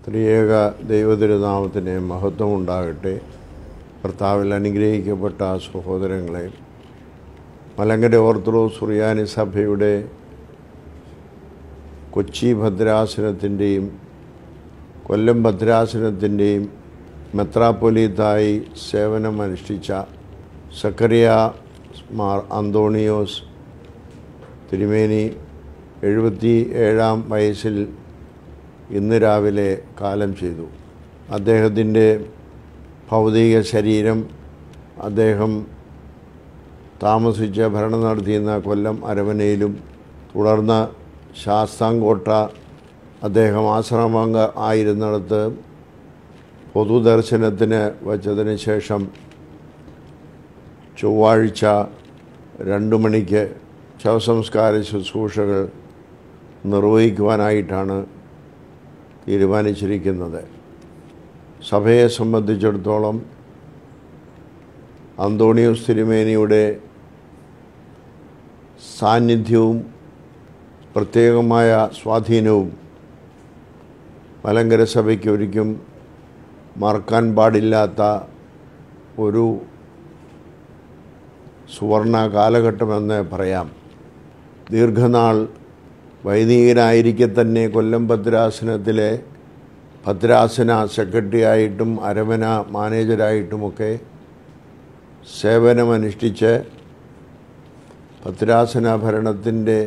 ത്രിയേക ദൈവതിരുനാമത്തിന് മഹത്വം ഉണ്ടാകട്ടെ കർത്താവിൽ അനുഗ്രഹിക്കപ്പെട്ട സഹോദരങ്ങളെ മലങ്കര ഓർത്തഡോക്സ് സുറിയാനി സഭയുടെ കൊച്ചി ഭദ്രാസനത്തിൻ്റെയും കൊല്ലം ഭദ്രാസനത്തിൻ്റെയും മെത്രാപ്പൊലീത്തായി സേവനമനുഷ്ഠിച്ച സക്കറിയ മാർ അന്തോണിയോസ് തിരുമേനി എഴുപത്തി ഏഴാം വയസ്സിൽ ഇന്ന് രാവിലെ കാലം ചെയ്തു അദ്ദേഹത്തിൻ്റെ ഭൗതിക ശരീരം അദ്ദേഹം താമസിച്ച് ഭരണം നടത്തിയിരുന്ന കൊല്ലം അരമനയിലും തുടർന്ന് ശാസ്താംകോട്ട അദ്ദേഹം ആശ്രമാംഗ ആയിരുന്നിടത്ത് പൊതുദർശനത്തിന് വച്ചതിന് ശേഷം ചൊവ്വാഴ്ച രണ്ട് മണിക്ക് ശവസംസ്കാര ശുശ്രൂഷകൾ നിർവഹിക്കുവാനായിട്ടാണ് തീരുമാനിച്ചിരിക്കുന്നത് സഭയെ സംബന്ധിച്ചിടത്തോളം അന്തോണിയോസ് തിരുമേനിയുടെ സാന്നിധ്യവും പ്രത്യേകമായ സ്വാധീനവും മലങ്കര സഭയ്ക്ക് ഒരിക്കും മറക്കാൻ പാടില്ലാത്ത ഒരു സുവർണ കാലഘട്ടമെന്ന് പറയാം ദീർഘനാൾ വൈദികനായിരിക്കെ തന്നെ കൊല്ലം ഭദ്രാസനത്തിലെ ഭദ്രാസന സെക്രട്ടറിയായിട്ടും അരമന മാനേജരായിട്ടുമൊക്കെ സേവനമനുഷ്ഠിച്ച് ഭദ്രാസന ഭരണത്തിൻ്റെ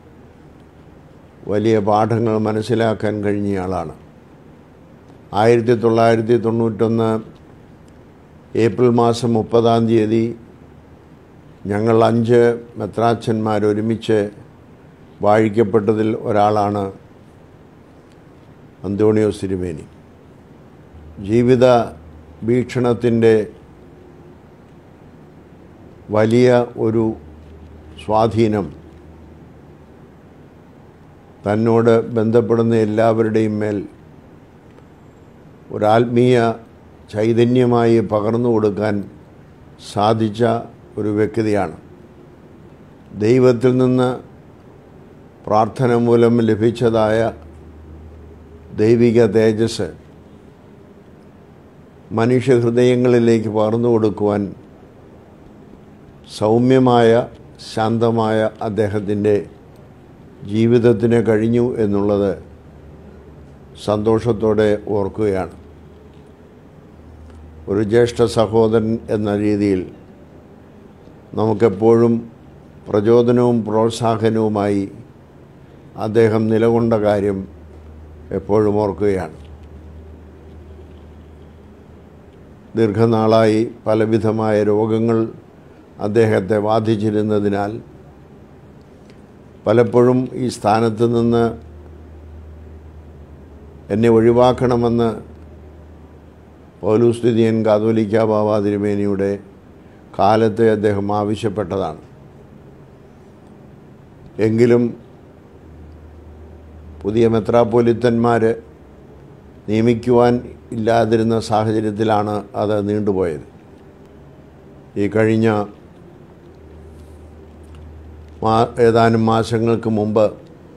വലിയ പാഠങ്ങൾ മനസ്സിലാക്കാൻ കഴിഞ്ഞയാളാണ് ആയിരത്തി തൊള്ളായിരത്തി തൊണ്ണൂറ്റൊന്ന് ഏപ്രിൽ മാസം മുപ്പതാം തീയതി ഞങ്ങൾ അഞ്ച് മെത്രാച്ചന്മാർ ഒരുമിച്ച് വാഴിക്കപ്പെട്ടതിൽ ഒരാളാണ് അന്തോണിയോസ് തിരുമേനി ജീവിത വീക്ഷണത്തിൻ്റെ വലിയ ഒരു സ്വാധീനം തന്നോട് ബന്ധപ്പെടുന്ന എല്ലാവരുടെയും മേൽ ഒരാത്മീയ ചൈതന്യമായി പകർന്നു കൊടുക്കാൻ സാധിച്ച ഒരു വ്യക്തിയാണ് ദൈവത്തിൽ നിന്ന് പ്രാർത്ഥന മൂലം ലഭിച്ചതായ ദൈവിക തേജസ് മനുഷ്യഹൃദയങ്ങളിലേക്ക് പകർന്നു കൊടുക്കുവാൻ സൗമ്യമായ ശാന്തമായ അദ്ദേഹത്തിൻ്റെ ജീവിതത്തിന് കഴിഞ്ഞു എന്നുള്ളത് സന്തോഷത്തോടെ ഓർക്കുകയാണ് ഒരു ജ്യേഷ്ഠ സഹോദരൻ എന്ന രീതിയിൽ നമുക്കെപ്പോഴും പ്രചോദനവും പ്രോത്സാഹനവുമായി അദ്ദേഹം നിലകൊണ്ട കാര്യം എപ്പോഴും ഓർക്കുകയാണ് ദീർഘനാളായി പലവിധമായ രോഗങ്ങൾ അദ്ദേഹത്തെ ബാധിച്ചിരുന്നതിനാൽ പലപ്പോഴും ഈ സ്ഥാനത്ത് നിന്ന് എന്നെ ഒഴിവാക്കണമെന്ന് പൗലുസ്ഥിതിയൻ കാതോലിക്ക ബാബ തിരുമേനിയുടെ കാലത്തെ അദ്ദേഹം ആവശ്യപ്പെട്ടതാണ് എങ്കിലും പുതിയ മെത്രാപ്പൊലിത്തന്മാർ നിയമിക്കുവാൻ ഇല്ലാതിരുന്ന സാഹചര്യത്തിലാണ് അത് നീണ്ടുപോയത് ഈ കഴിഞ്ഞ മാ ഏതാനും മാസങ്ങൾക്ക് മുമ്പ്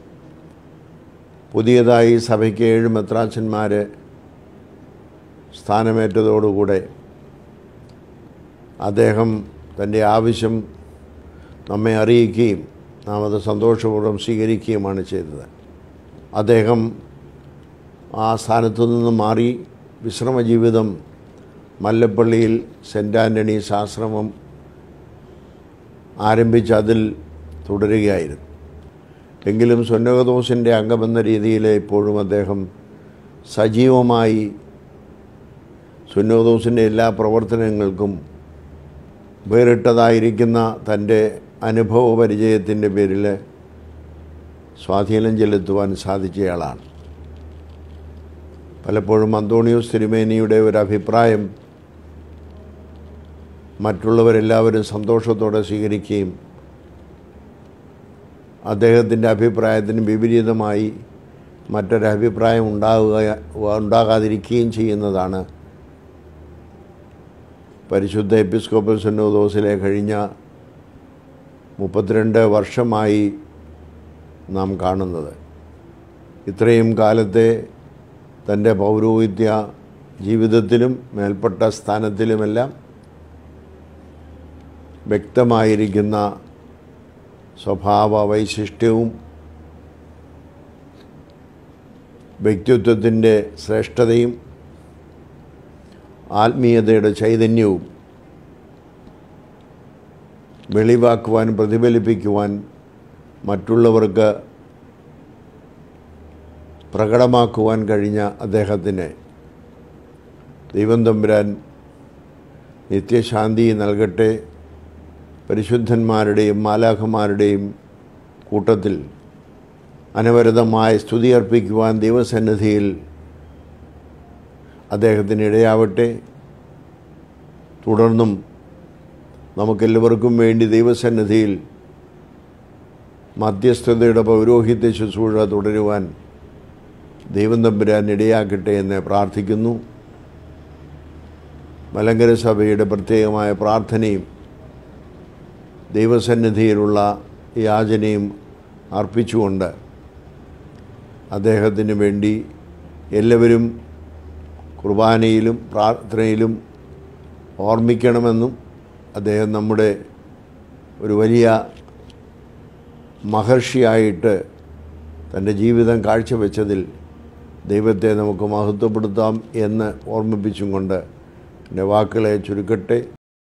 പുതിയതായി സഭയ്ക്ക് ഏഴ് മെത്രാച്ചന്മാർ സ്ഥാനമേറ്റതോടുകൂടെ അദ്ദേഹം തൻ്റെ ആവശ്യം നമ്മെ അറിയിക്കുകയും നാം അത് സന്തോഷപൂർവ്വം സ്വീകരിക്കുകയുമാണ് ചെയ്തത് അദ്ദേഹം ആ സ്ഥാനത്തു നിന്ന് മാറി വിശ്രമജീവിതം മല്ലപ്പള്ളിയിൽ സെൻറ്റ് ആൻ്റണീസ് ആശ്രമം ആരംഭിച്ച് അതിൽ തുടരുകയായിരുന്നു എങ്കിലും സ്വന്നകദോസിൻ്റെ അംഗമെന്ന രീതിയിൽ ഇപ്പോഴും അദ്ദേഹം സജീവമായി സുന്നോദോസിൻ്റെ എല്ലാ പ്രവർത്തനങ്ങൾക്കും വേറിട്ടതായിരിക്കുന്ന തൻ്റെ അനുഭവ പരിചയത്തിൻ്റെ പേരിൽ സ്വാധീനം ചെലുത്തുവാൻ സാധിച്ചയാളാണ് പലപ്പോഴും അന്തോണിയോസ് തിരുമേനിയുടെ ഒരു അഭിപ്രായം മറ്റുള്ളവരെല്ലാവരും സന്തോഷത്തോടെ സ്വീകരിക്കുകയും അദ്ദേഹത്തിൻ്റെ അഭിപ്രായത്തിന് വിപരീതമായി മറ്റൊരഭിപ്രായം ഉണ്ടാവുക ഉണ്ടാകാതിരിക്കുകയും ചെയ്യുന്നതാണ് പരിശുദ്ധ എപ്പിസ്കോപ്പൽ സുന്നോദോസിലെ കഴിഞ്ഞ മുപ്പത്തിരണ്ട് വർഷമായി നാം കാണുന്നത് ഇത്രയും കാലത്തെ തൻ്റെ പൗരോഹിത്യ ജീവിതത്തിലും മേൽപ്പെട്ട സ്ഥാനത്തിലുമെല്ലാം വ്യക്തമായിരിക്കുന്ന സ്വഭാവ വൈശിഷ്ട്യവും വ്യക്തിത്വത്തിൻ്റെ ശ്രേഷ്ഠതയും ആത്മീയതയുടെ ചൈതന്യവും വെളിവാക്കുവാൻ പ്രതിഫലിപ്പിക്കുവാൻ മറ്റുള്ളവർക്ക് പ്രകടമാക്കുവാൻ കഴിഞ്ഞ അദ്ദേഹത്തിന് ദൈവം തമ്പുരാൻ നിത്യശാന്തി നൽകട്ടെ പരിശുദ്ധന്മാരുടെയും മാലാഖമാരുടെയും കൂട്ടത്തിൽ അനവരതമായ സ്തുതി അർപ്പിക്കുവാൻ ദൈവസന്നിധിയിൽ അദ്ദേഹത്തിന് ഇടയാവട്ടെ തുടർന്നും നമുക്കെല്ലാവർക്കും വേണ്ടി ദൈവസന്നിധിയിൽ മധ്യസ്ഥതയുടെ പൗരോഹിത്യ ശുശ്രൂഷ തുടരുവാൻ ദൈവം തമ്പുരാൻ ഇടയാക്കട്ടെ എന്ന് പ്രാർത്ഥിക്കുന്നു മലങ്കര സഭയുടെ പ്രത്യേകമായ പ്രാർത്ഥനയും ദൈവസന്നിധിയിലുള്ള യാചനയും അർപ്പിച്ചുകൊണ്ട് അദ്ദേഹത്തിന് വേണ്ടി എല്ലാവരും കുർബാനയിലും പ്രാർത്ഥനയിലും ഓർമ്മിക്കണമെന്നും അദ്ദേഹം നമ്മുടെ ഒരു വലിയ മഹർഷിയായിട്ട് തൻ്റെ ജീവിതം കാഴ്ചവെച്ചതിൽ ദൈവത്തെ നമുക്ക് മഹത്വപ്പെടുത്താം എന്ന് ഓർമ്മിപ്പിച്ചും കൊണ്ട് എൻ്റെ വാക്കുകളെ ചുരുക്കട്ടെ